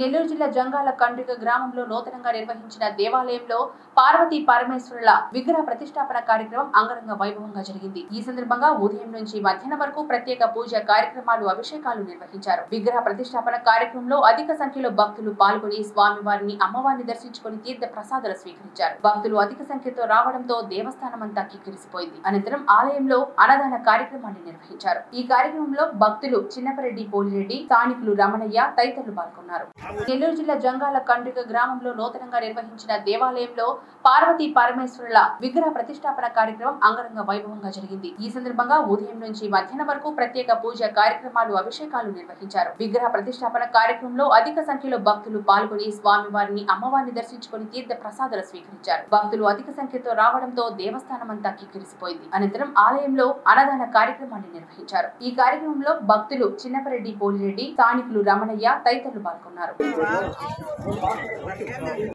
నెల్లూరు జిల్లా జంగాల కండ్రిక గ్రామంలో నూతనంగా నిర్వహించిన దేవాలయంలో పార్వతీ పరమేశ్వరుల విగ్రహ ప్రతిష్టాపన కార్యక్రమం అంగరంగ వైభవంగా జరిగింది ఈ సందర్భంగా ఉదయం నుంచి మధ్యాహ్నం వరకు ప్రత్యేక పూజ కార్యక్రమాలు అభిషేకాలు నిర్వహించారు విగ్రహ ప్రతిష్టాపన కార్యక్రమంలో అధిక సంఖ్యలో భక్తులు పాల్గొని స్వామివారిని అమ్మవారిని దర్శించుకుని తీర్థ ప్రసాదాలు స్వీకరించారు భక్తులు అధిక సంఖ్యతో రావడంతో దేవస్థానం అంతా కిక్కిరిసిపోయింది అనంతరం ఆలయంలో అన్నదాన కార్యక్రమాన్ని నిర్వహించారు ఈ కార్యక్రమంలో భక్తులు చిన్నపరెడ్డి పోలిరెడ్డి స్థానికులు రమణయ్య తదితరులు పాల్గొన్నారు నెల్లూరు జిల్లా జంగాల కండ్రిక గ్రామంలో నూతనంగా నిర్వహించిన దేవాలయంలో పార్వతీ పరమేశ్వరుల విగ్రహ ప్రతిష్టాపన కార్యక్రమం అంగరంగ వైభవంగా జరిగింది ఈ సందర్భంగా ఉదయం నుంచి మధ్యాహ్నం వరకు ప్రత్యేక పూజ కార్యక్రమాలు అభిషేకాలు నిర్వహించారు విగ్రహ ప్రతిష్టాపన కార్యక్రమంలో అధిక సంఖ్యలో భక్తులు పాల్గొని స్వామివారిని అమ్మవారిని దర్శించుకుని తీర్థ ప్రసాదాలు స్వీకరించారు భక్తులు అధిక సంఖ్యతో రావడంతో దేవస్థానం అంతా కిక్కిరిసిపోయింది అనంతరం ఆలయంలో అన్నదాన కార్యక్రమాన్ని నిర్వహించారు ఈ కార్యక్రమంలో భక్తులు చిన్నపరెడ్డి పోలిరెడ్డి స్థానికులు రమణయ్య తదితరులు పాల్గొన్నారు